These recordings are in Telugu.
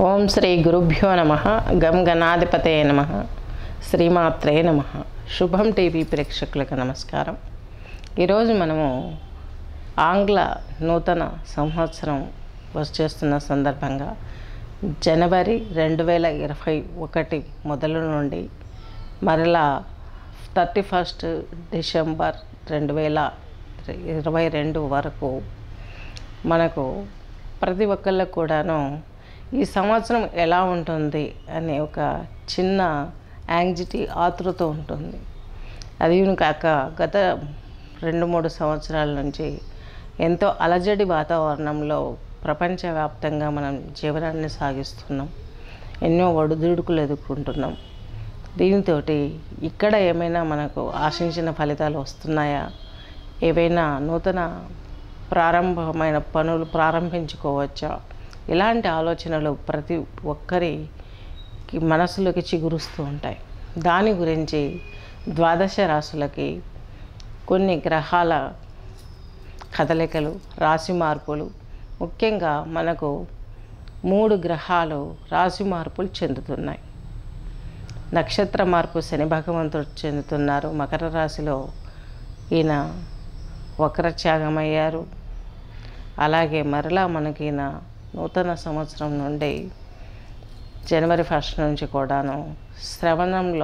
ఓం శ్రీ గురుభ్యో నమ గం గణాధిపతే నమ శ్రీమాత్రే నమ శుభం టీవీ ప్రేక్షకులకు నమస్కారం ఈరోజు మనము ఆంగ్ల నూతన సంవత్సరం వచ్చేస్తున్న సందర్భంగా జనవరి రెండు వేల ఇరవై ఒకటి మొదలు నుండి మరలా థర్టీ ఫస్ట్ డిసెంబర్ రెండు వేల ఇరవై రెండు వరకు మనకు ప్రతి ఒక్కళ్ళకు కూడాను ఈ సంవత్సరం ఎలా ఉంటుంది అనే ఒక చిన్న యాంగ్జైటీ ఆతృత ఉంటుంది అది కాక గత రెండు మూడు సంవత్సరాల నుంచి ఎంతో అలజడి వాతావరణంలో ప్రపంచవ్యాప్తంగా మనం జీవనాన్ని సాగిస్తున్నాం ఎన్నో ఒడిదుడుకులు ఎదుర్కొంటున్నాం దీనితో ఇక్కడ ఏమైనా మనకు ఆశించిన ఫలితాలు వస్తున్నాయా ఏవైనా నూతన ప్రారంభమైన పనులు ప్రారంభించుకోవచ్చా ఇలాంటి ఆలోచనలు ప్రతి ఒక్కరికి మనసులోకి చిగురుస్తూ ఉంటాయి దాని గురించి ద్వాదశ రాశులకి కొన్ని గ్రహాల కదలికలు రాశి మార్పులు ముఖ్యంగా మనకు మూడు గ్రహాలు రాశి మార్పులు చెందుతున్నాయి నక్షత్ర మార్పు శని భగవంతుడు చెందుతున్నారు మకర రాశిలో ఈయన వక్రత్యాగమయ్యారు అలాగే మరలా మనకి ఈయన నూతన సంవత్సరం నుండి జనవరి ఫస్ట్ నుంచి కూడాను శ్రవణంలో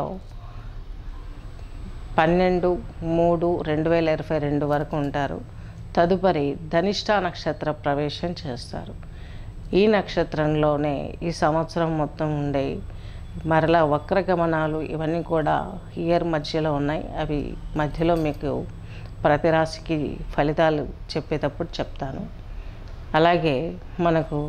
పన్నెండు మూడు రెండు వేల ఇరవై రెండు వరకు ఉంటారు తదుపరి ధనిష్ట నక్షత్ర ప్రవేశం చేస్తారు ఈ నక్షత్రంలోనే ఈ సంవత్సరం మొత్తం ఉండే మరలా వక్ర గమనాలు ఇవన్నీ కూడా ఇయర్ మధ్యలో ఉన్నాయి అవి మధ్యలో మీకు ప్రతి రాశికి ఫలితాలు చెప్పేటప్పుడు చెప్తాను అలాగే మనకు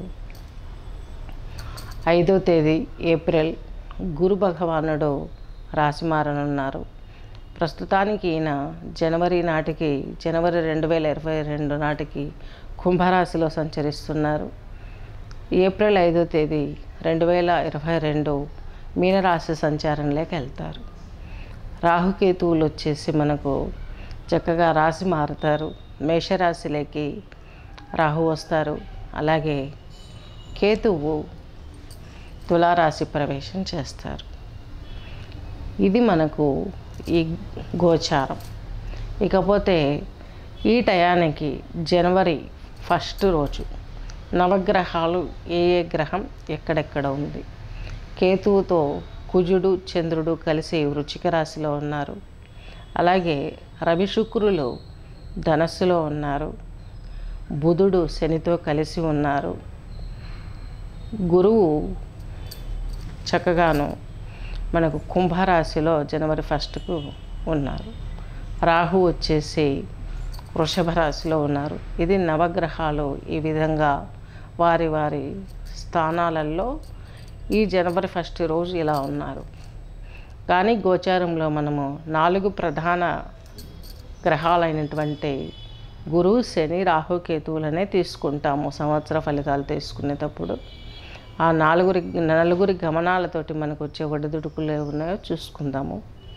ఐదో తేదీ ఏప్రిల్ గురు భగవానుడు రాశి మారనున్నారు ప్రస్తుతానికి ఈయన జనవరి నాటికి జనవరి రెండు వేల ఇరవై రెండు నాటికి కుంభరాశిలో సంచరిస్తున్నారు ఏప్రిల్ ఐదో తేదీ రెండు వేల ఇరవై రెండు మీనరాశి సంచారంలోకి వెళ్తారు రాహుకేతువులు వచ్చేసి మనకు చక్కగా రాశి మారుతారు మేషరాశిలోకి రాహు వస్తారు అలాగే కేతువు తులారాశి ప్రవేశం చేస్తారు ఇది మనకు ఈ గోచారం ఇకపోతే ఈ టయానికి జనవరి ఫస్ట్ రోజు నవగ్రహాలు ఏ ఏ గ్రహం ఎక్కడెక్కడ ఉంది కేతువుతో కుజుడు చంద్రుడు కలిసి వృచ్చిక రాశిలో ఉన్నారు అలాగే రవి శుక్రులు ధనస్సులో ఉన్నారు బుధుడు శనితో కలిసి ఉన్నారు గురువు చక్కగాను మనకు కుంభరాశిలో జనవరి ఫస్ట్కు ఉన్నారు రాహు వచ్చేసి వృషభ రాశిలో ఉన్నారు ఇది నవగ్రహాలు ఈ విధంగా వారి వారి స్థానాలలో ఈ జనవరి ఫస్ట్ రోజు ఇలా ఉన్నారు కానీ గోచారంలో మనము నాలుగు ప్రధాన గ్రహాలైనటువంటి గురువు శని రాహు కేతువులనే తీసుకుంటాము సంవత్సర ఫలితాలు తీసుకునేటప్పుడు ఆ నలుగురి నలుగురి గమనాలతోటి మనకు వచ్చే ఒడిదుడుకులు ఉన్నాయో చూసుకుందాము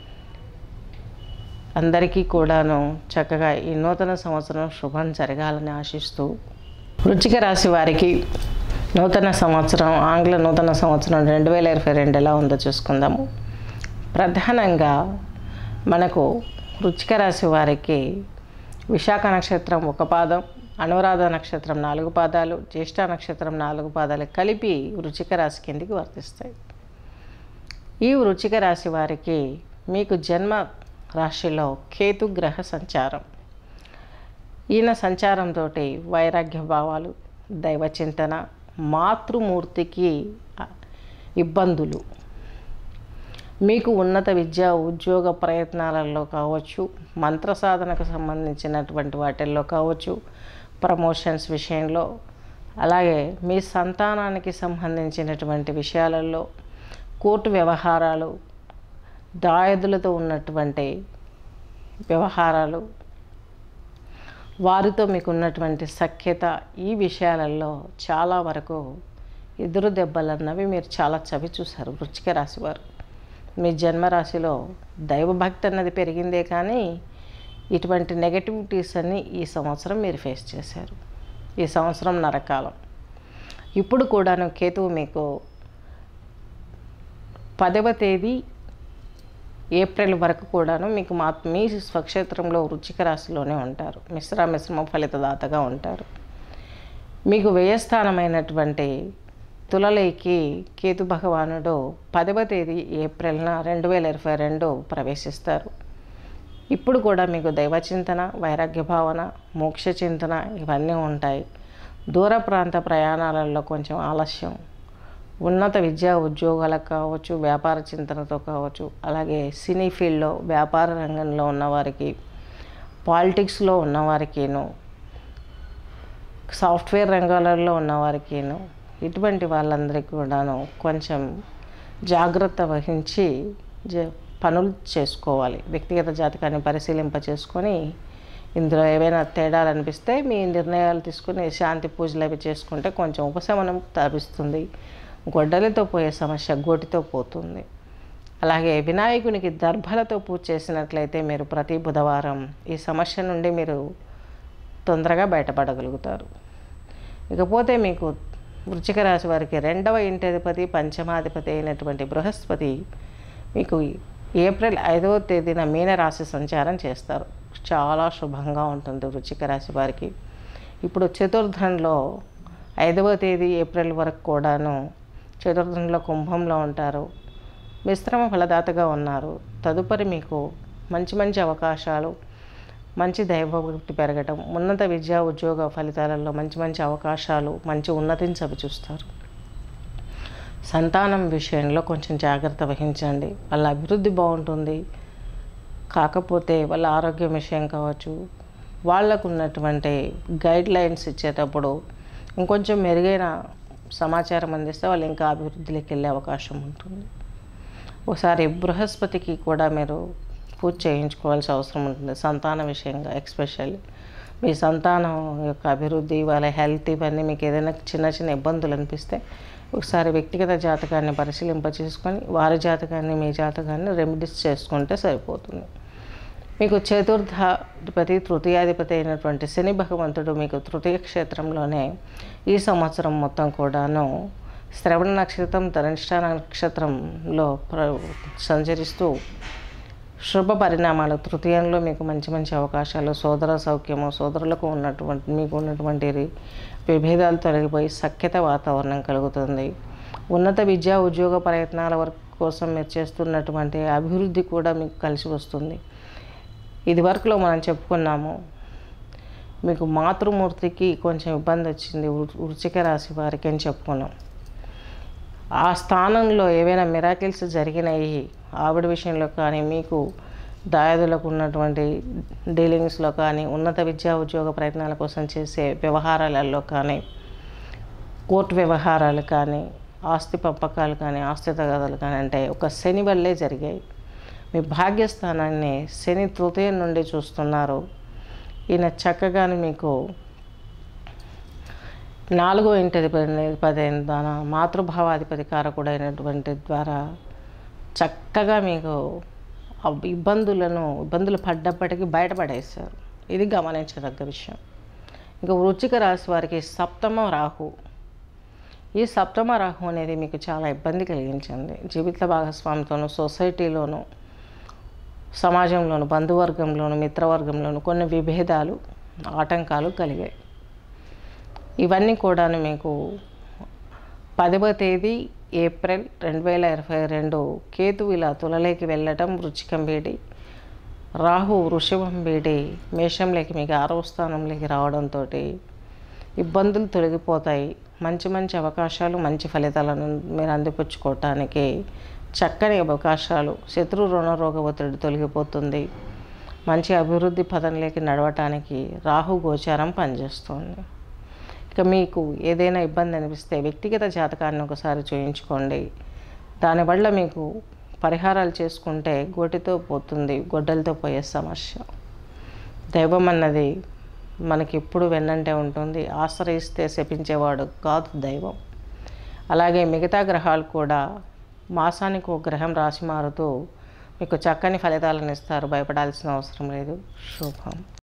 అందరికీ కూడాను చక్కగా ఈ నూతన సంవత్సరం శుభం జరగాలని ఆశిస్తూ వృచ్చిక రాశి వారికి నూతన సంవత్సరం ఆంగ్ల నూతన సంవత్సరం రెండు వేల ఇరవై రెండు ఎలా ఉందో చూసుకుందాము ప్రధానంగా మనకు వృచ్చిక రాశి వారికి విశాఖ నక్షత్రం ఒక పాదం అనురాధ నక్షత్రం నాలుగు పాదాలు జ్యేష్ఠ నక్షత్రం నాలుగు పాదాలు కలిపి వృచ్చిక రాశి కిందికి వర్తిస్తాయి ఈ వృచ్చిక రాశి వారికి మీకు జన్మ రాశిలో కేతు గ్రహ సంచారం ఈయన సంచారంతో వైరాగ్య భావాలు దైవ చింతన మాతృమూర్తికి ఇబ్బందులు మీకు ఉన్నత విద్య ఉద్యోగ ప్రయత్నాలలో కావచ్చు మంత్ర సాధనకు సంబంధించినటువంటి వాటిల్లో కావచ్చు ప్రమోషన్స్ విషయంలో అలాగే మీ సంతానానికి సంబంధించినటువంటి విషయాలలో కోర్టు వ్యవహారాలు దాయదులతో ఉన్నటువంటి వ్యవహారాలు వారితో మీకు ఉన్నటువంటి సఖ్యత ఈ విషయాలలో చాలా వరకు ఎదురు దెబ్బలు అన్నవి మీరు చాలా చవి చూశారు వృచ్చిక రాశి వారు మీ జన్మరాశిలో దైవభక్తి అన్నది పెరిగిందే కానీ ఇటువంటి నెగటివిటీస్ అన్నీ ఈ సంవత్సరం మీరు ఫేస్ చేశారు ఈ సంవత్సరం నరకాలం ఇప్పుడు కూడాను కేతువు మీకు పదవ తేదీ ఏప్రిల్ వరకు కూడాను మీకు మా మీ స్వక్షేత్రంలో వృచ్చిక రాశిలోనే ఉంటారు మిశ్ర మిశ్రమ ఫలితదాతగా ఉంటారు మీకు వ్యయస్థానమైనటువంటి తులలేకి కేతు భగవానుడు పదవ తేదీ ఏప్రిల్న రెండు వేల ఇరవై రెండు ప్రవేశిస్తారు ఇప్పుడు కూడా మీకు దైవ చింతన వైరాగ్య భావన మోక్ష చింతన ఇవన్నీ ఉంటాయి దూర ప్రాంత ప్రయాణాలలో కొంచెం ఆలస్యం ఉన్నత విద్యా ఉద్యోగాలకు కావచ్చు వ్యాపార చింతనతో కావచ్చు అలాగే సినీ ఫీల్డ్లో వ్యాపార రంగంలో ఉన్నవారికి పాలిటిక్స్లో ఉన్నవారికిను సాఫ్ట్వేర్ రంగాలలో ఉన్నవారికిను ఇటువంటి వాళ్ళందరికీ కూడాను కొంచెం జాగ్రత్త వహించి జ పనులు చేసుకోవాలి వ్యక్తిగత జాతకాన్ని పరిశీలింప చేసుకొని ఇందులో ఏవైనా తేడాలు అనిపిస్తే మీ నిర్ణయాలు తీసుకుని శాంతి పూజలు అవి చేసుకుంటే కొంచెం ఉపశమనం లభిస్తుంది గొడ్డలితో పోయే సమస్య గోటితో పోతుంది అలాగే వినాయకునికి దర్భలతో పూజ చేసినట్లయితే మీరు ప్రతి బుధవారం ఈ సమస్య నుండి మీరు తొందరగా బయటపడగలుగుతారు ఇకపోతే మీకు వృచ్చిక రాశి వారికి రెండవ ఇంటధిపతి పంచమాధిపతి అయినటువంటి బృహస్పతి మీకు ఏప్రిల్ ఐదవ తేదీన మీన రాశి సంచారం చేస్తారు చాలా శుభంగా ఉంటుంది వృచ్చిక రాశి వారికి ఇప్పుడు చతుర్థంలో ఐదవ తేదీ ఏప్రిల్ వరకు కూడాను చతుర్థంలో కుంభంలో ఉంటారు మిశ్రమ ఫలదాతగా ఉన్నారు తదుపరి మీకు మంచి మంచి అవకాశాలు మంచి దైవభక్తి పెరగటం ఉన్నత విద్యా ఉద్యోగ ఫలితాలలో మంచి మంచి అవకాశాలు మంచి ఉన్నతిని చవిచూస్తారు సంతానం విషయంలో కొంచెం జాగ్రత్త వహించండి వాళ్ళ అభివృద్ధి బాగుంటుంది కాకపోతే వాళ్ళ ఆరోగ్యం విషయం కావచ్చు వాళ్ళకు ఉన్నటువంటి గైడ్ లైన్స్ ఇచ్చేటప్పుడు ఇంకొంచెం మెరుగైన సమాచారం అందిస్తే వాళ్ళు ఇంకా అభివృద్ధిలోకి వెళ్ళే అవకాశం ఉంటుంది ఒకసారి బృహస్పతికి కూడా మీరు పూజ చేయించుకోవాల్సిన అవసరం ఉంటుంది సంతాన విషయంగా ఎక్స్పెషల్లీ మీ సంతానం యొక్క అభివృద్ధి వాళ్ళ హెల్త్ ఇవన్నీ మీకు ఏదైనా చిన్న చిన్న ఇబ్బందులు అనిపిస్తే ఒకసారి వ్యక్తిగత జాతకాన్ని పరిశీలింప చేసుకొని వారి జాతకాన్ని మీ జాతకాన్ని రెమెడీస్ చేసుకుంటే సరిపోతుంది మీకు చతుర్థాధిపతి తృతీయాధిపతి అయినటువంటి శని భగవంతుడు మీకు తృతీయ క్షేత్రంలోనే ఈ సంవత్సరం మొత్తం కూడాను శ్రవణ నక్షత్రం ధనిష్ట నక్షత్రంలో ప్ర సంచరిస్తూ శుభ పరిణామాలు తృతీయంలో మీకు మంచి మంచి అవకాశాలు సోదర సౌఖ్యము సోదరులకు ఉన్నటువంటి మీకు ఉన్నటువంటి విభేదాలు తొలగిపోయి సఖ్యత వాతావరణం కలుగుతుంది ఉన్నత విద్యా ఉద్యోగ ప్రయత్నాల వరకు కోసం మీరు చేస్తున్నటువంటి అభివృద్ధి కూడా మీకు కలిసి వస్తుంది ఇది వరకులో మనం చెప్పుకున్నాము మీకు మాతృమూర్తికి కొంచెం ఇబ్బంది వచ్చింది వృ- వృశ్చిక రాశి వారికి అని చెప్పుకున్నాం ఆ స్థానంలో ఏవైనా మిరాకిల్స్ జరిగినాయి ఆవిడ విషయంలో కానీ మీకు దాయాదులకు ఉన్నటువంటి డీలింగ్స్లో కానీ ఉన్నత విద్యా ఉద్యోగ ప్రయత్నాల కోసం చేసే వ్యవహారాలలో కానీ కోర్టు వ్యవహారాలు కానీ ఆస్తి పంపకాలు కానీ ఆస్తి తగాదాలు కానీ అంటే ఒక శని వల్లే జరిగాయి మీ భాగ్యస్థానాన్ని శని తృతీయం నుండి చూస్తున్నారు ఈయన చక్కగాను మీకు నాలుగో ఇంటధిపతి పది తన మాతృభావాధిపతి కారకుడైనటువంటి ద్వారా చక్కగా మీకు ఆ ఇబ్బందులను ఇబ్బందులు పడ్డప్పటికీ బయటపడేశారు ఇది గమనించదగ్గ విషయం ఇంకా వృచ్చిక రాశి వారికి సప్తమ రాహు ఈ సప్తమ రాహు అనేది మీకు చాలా ఇబ్బంది కలిగించింది జీవిత భాగస్వామితోనూ సొసైటీలోనూ సమాజంలోను బంధువర్గంలోను మిత్రవర్గంలోను కొన్ని విభేదాలు ఆటంకాలు కలిగాయి ఇవన్నీ కూడాను మీకు పదవ తేదీ ఏప్రిల్ రెండు వేల ఇరవై రెండు కేతు ఇలా తులలోకి వెళ్ళటం వృచ్చికం వేడి రాహు వృషభం వేడి మేషంలోకి మీకు ఆరవ స్థానంలోకి రావడంతో ఇబ్బందులు తొలగిపోతాయి మంచి మంచి అవకాశాలు మంచి ఫలితాలను మీరు అందిపుచ్చుకోవటానికి చక్కని అవకాశాలు శత్రు రుణరోగ ఒత్తిడి తొలగిపోతుంది మంచి అభివృద్ధి పదంలోకి నడవటానికి రాహు గోచారం పనిచేస్తుంది ఇక మీకు ఏదైనా ఇబ్బంది అనిపిస్తే వ్యక్తిగత జాతకాన్ని ఒకసారి చూయించుకోండి దానివల్ల మీకు పరిహారాలు చేసుకుంటే గోటితో పోతుంది గొడ్డలతో పోయే సమస్య దైవం అన్నది మనకి ఎప్పుడు వెన్నంటే ఉంటుంది ఆశ్రయిస్తే శపించేవాడు కాదు దైవం అలాగే మిగతా గ్రహాలు కూడా మాసానికి ఒక గ్రహం రాశి మారుతూ మీకు చక్కని ఫలితాలను ఇస్తారు భయపడాల్సిన అవసరం లేదు శుభం